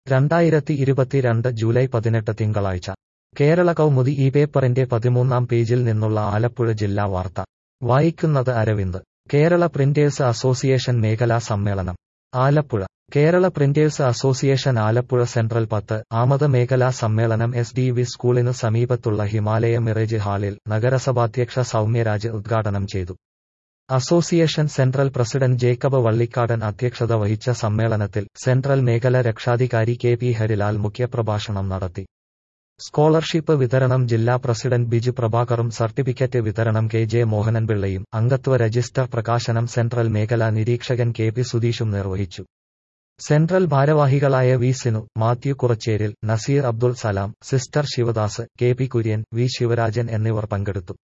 രണ്ടായിരത്തി ഇരുപത്തിരണ്ട് ജൂലൈ പതിനെട്ട് തിങ്കളാഴ്ച കേരള കൗമുദി ഈ പേപ്പറിന്റെ പതിമൂന്നാം പേജിൽ നിന്നുള്ള ആലപ്പുഴ ജില്ലാ വാർത്ത വായിക്കുന്നത് അരവിന്ദ് കേരള പ്രിന്റേഴ്സ് അസോസിയേഷൻ മേഖലാ സമ്മേളനം Alappuzha Kerala printers association Alappuzha central പത്ത് ആമത് മേഖലാ സമ്മേളനം എസ് ഡി വി സ്കൂളിനു സമീപത്തുള്ള ഹിമാലയ മിറേജ് ഹാളിൽ നഗരസഭാധ്യക്ഷ സൗമ്യരാജ് ഉദ്ഘാടനം ചെയ്തു association central president Jacob Vallikkadan അധ്യക്ഷത വഹിച്ച സമ്മേളനത്തിൽ സെൻട്രൽ മേഖല രക്ഷാധികാരി കെ പി ഹരിലാൽ മുഖ്യപ്രഭാഷണം നടത്തി സ്കോളർഷിപ്പ് വിതരണം ജില്ലാ പ്രസിഡന്റ് ബിജു പ്രഭാകറും സർട്ടിഫിക്കറ്റ് വിതരണം കെ ജെ മോഹനൻപിള്ളയും അംഗത്വ രജിസ്റ്റർ പ്രകാശനം സെൻട്രൽ മേഖലാ നിരീക്ഷകൻ കെ പി സുധീഷും നിർവഹിച്ചു സെൻട്രൽ ഭാരവാഹികളായ വി സിനു മാത്യു കുറച്ചേരിൽ Nazeer Abdul Salam sister Sivadas K P Kurian V Sivarajan എന്നിവർ പങ്കെടുത്തു